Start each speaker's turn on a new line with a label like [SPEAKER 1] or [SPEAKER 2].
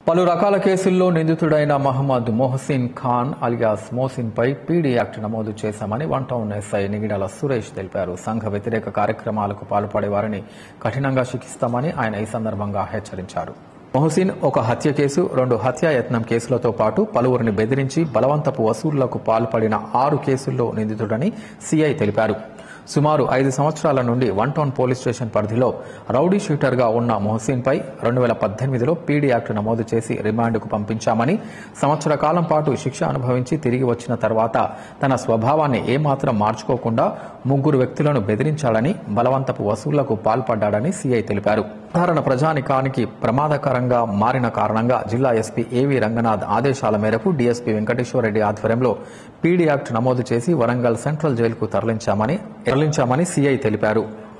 [SPEAKER 1] పలు రకాల కేసుల్లో నిందితుడైన మహమ్మద్ మొహసిన్ ఖాన్ అలియాస్ మోసిన్ పై పీడీ యాక్ట్ నమోదు చేశామని one town SI Nigidala Suresh తెలిపారు సంఘ వ్యతిరేక కార్యక్రమాలకు పాల్పడే వారిని కఠినంగా శిక్షిస్తామని ఆయన ఈ సందర్భంగా హెచ్చరించారు మొహసిన్ ఒక హత్య కేసు రెండు హత్యాయత్నం కేసులతో పాటు పలువురిని బెదిరించి బలవంతపు వసూళ్లకు పాల్పడిన ఆరు కేసుల్లో నిందితుడని సీఐ తెలిపారు సుమారు ఐదు సంవత్సరాల నుండి one town police station rowdy రౌడీ షూటర్గా ఉన్న మొహసిన్ పై రెండు వేల పద్దెనిమిదిలో పీడీ యాక్ట్ నమోదు చేసి రిమాండ్కు పంపించామని సంవత్సర కాలం పాటు శిక్ష అనుభవించి తిరిగి వచ్చిన తర్వాత తన స్వభావాన్ని ఏమాత్రం మార్చుకోకుండా ముగ్గురు వ్యక్తులను బెదిరించాడని బలవంతపు వసూళ్లకు పాల్పడ్డాడని సీఐ తెలిపారు సాధారణ ప్రజానికానికి ప్రమాదకరంగా మారిన కారణంగా జిల్లా ఎస్పీ ఏవి రంగనాథ్ ఆదేశాల మేరకు డీఎస్పీ వెంకటేశ్వరరెడ్డి ఆధ్వర్యంలో పీడీ యాక్ట్ నమోదు చేసి వరంగల్ సెంట్రల్ జైలుకు తరలించామని తరలించామని సీఐ తెలిపారు